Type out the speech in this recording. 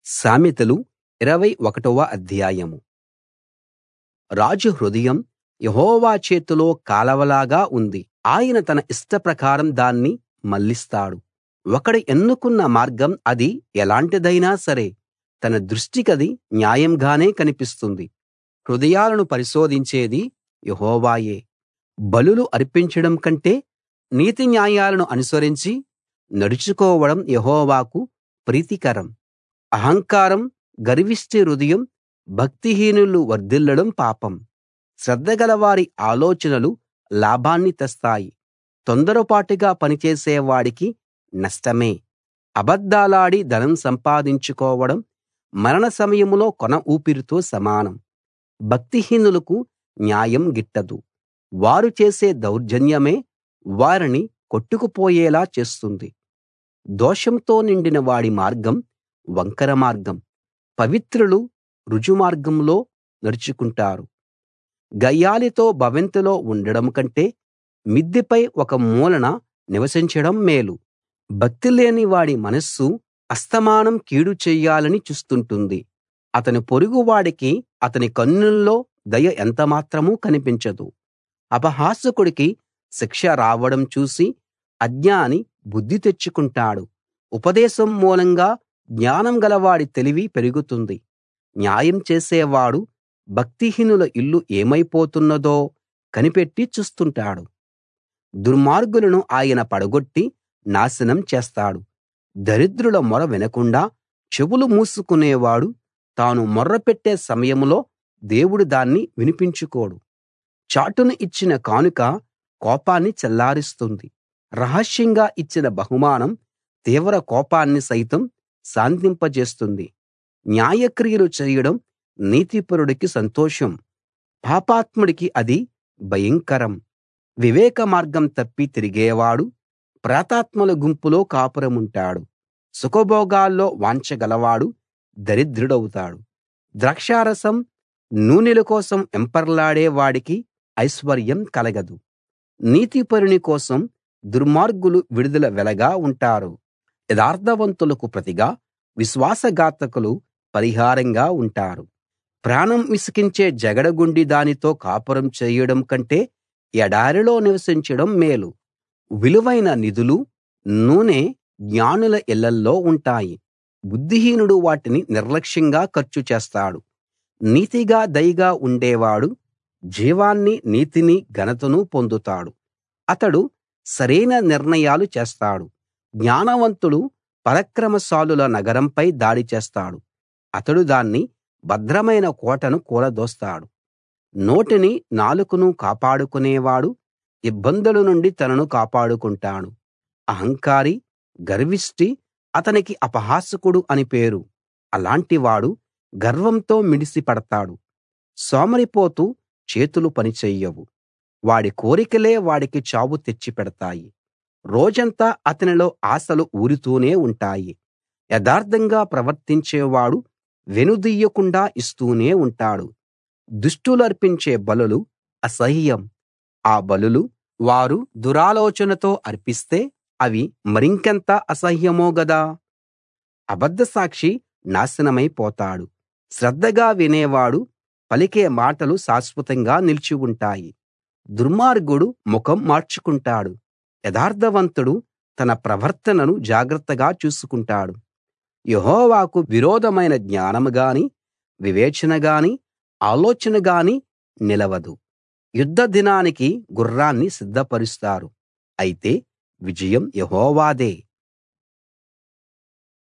సామెతలు 21 వ అధ్యాయం రాజు హృదయం యెహోవా చేతిలో కాలవలాగా ఉంది ఆయన తన ఇష్టప్రకారం దాన్ని మళ్లిస్తాడు ఒకడు ఎన్నుకున్న మార్గం అది ఎలాంటిదైనా సరే తన దృష్టికది న్యాయంగానే కనిపిస్తుంది హృదయాలను పరిశోధించేది యెహోవాయే బలులు అర్పించడం కంటే నీతిన్యాయాలను అనుసరించి నడుచుకోవడం యెహోవాకు ప్రీతికరం అహంకారం గర్విష్టి హృదయం భక్తిహీనులు వర్ధిల్లడం పాపం శ్రద్ధగలవారి ఆలోచనలు లాభాన్ని తెస్తాయి తొందరపాటుగా పనిచేసే వాడికి నష్టమే అబద్ధాలాడి ధనం సంపాదించుకోవడం మరణ సమయంలో కొన ఊపిరితో సమానం భక్తిహీనులకు న్యాయం గిట్టదు వారు చేసే దౌర్జన్యమే వారిని కొట్టుకుపోయేలా చేస్తుంది దోషంతో నిండిన వాడి మార్గం వంకర మార్గం పవిత్రులు రుజుమార్గంలో నడుచుకుంటారు గయ్యాళితో భవంతిలో ఉండడం కంటే మిద్దెపై ఒక మూలన నివసించడం మేలు భక్తిలేని వాడి మనస్సు అస్తమానం కీడు చెయ్యాలని చూస్తుంటుంది అతని పొరుగువాడికి అతని కన్నుల్లో దయ ఎంతమాత్రం కనిపించదు అపహాసకుడికి శిక్ష రావడం చూసి అజ్ఞాని బుద్ధి తెచ్చుకుంటాడు ఉపదేశం మూలంగా జ్ఞానం గలవాడి తెలివి పెరుగుతుంది న్యాయం చేసేవాడు భక్తిహీనుల ఇల్లు ఏమైపోతున్నదో కనిపెట్టి చూస్తుంటాడు దుర్మార్గులను ఆయన పడగొట్టి నాశనం చేస్తాడు దరిద్రుల మొర వినకుండా చెవులు మూసుకునేవాడు తాను మొర్రపెట్టే సమయంలో దేవుడు దాన్ని వినిపించుకోడు చాటున ఇచ్చిన కానుక కోపాన్ని చల్లారుస్తుంది రహస్యంగా ఇచ్చిన బహుమానం తీవ్ర కోపాన్ని సైతం శాంతింపజేస్తుంది న్యాయక్రియలు చేయడం నీతిపరుడికి సంతోషం పాపాత్ముడికి అది భయంకరం వివేక మార్గం తప్పి తిరిగేవాడు ప్రేతాత్మల గుంపులో కాపురముంటాడు సుఖభోగాల్లో వాంఛ గలవాడు దరిద్రుడవుతాడు ద్రాక్షారసం నూనెల కోసం వెంపర్లాడే వాడికి ఐశ్వర్యం కలగదు నీతిపరుని కోసం దుర్మార్గులు విడుదల వెలగా ఉంటారు యథార్థవంతులకు ప్రతిగా విశ్వాసఘాతకులు పరిహారంగా ఉంటారు ప్రాణం విసికించే జగడగొండి దానితో కాపురం చేయడం కంటే ఎడారిలో నివసించడం మేలు విలువైన నిధులు నూనె జ్ఞానుల ఇళ్ళల్లో ఉంటాయి బుద్ధిహీనుడు వాటిని నిర్లక్ష్యంగా ఖర్చు చేస్తాడు నీతిగా దయగా ఉండేవాడు జీవాన్ని నీతిని ఘనతను పొందుతాడు అతడు సరైన నిర్ణయాలు చేస్తాడు జ్ఞానవంతుడు పరాక్రమశాలుల నగరంపై దాడి చేస్తాడు అతడు దాన్ని భద్రమైన కోటను కూలదోస్తాడు నోటిని నాలుకను కాపాడుకునేవాడు ఇబ్బందుల నుండి తనను కాపాడుకుంటాడు అహంకారి గర్విష్టి అతనికి అపహాసకుడు అని పేరు అలాంటివాడు గర్వంతో మిడిసి పడతాడు సోమరిపోతు చేతులు పని చెయ్యవు వాడి కోరికలే వాడికి చావు తెచ్చిపెడతాయి రోజంతా అతనిలో ఆశలు ఊరుతూనే ఉంటాయి యథార్థంగా ప్రవర్తించేవాడు వెనుదీయకుండా ఇస్తూనే ఉంటాడు దుష్టులర్పించే బలులు అసహ్యం ఆ బలులు వారు దురాలోచనతో అర్పిస్తే అవి మరింకెంత అసహ్యమో గదా అబద్ధ సాక్షి నాశనమై పోతాడు శ్రద్ధగా వినేవాడు పలికే మాటలు శాశ్వతంగా నిలిచి ఉంటాయి దుర్మార్గుడు ముఖం మార్చుకుంటాడు యథార్థవంతుడు తన ప్రవర్తనను జాగ్రత్తగా చూసుకుంటాడు యెహోవాకు విరోధమైన జ్ఞానం గాని వివేచన గాని ఆలోచన గాని నిలవదు యుద్ధ దినానికి గుర్రాన్ని సిద్ధపరుస్తారు అయితే విజయం యెహోవాదే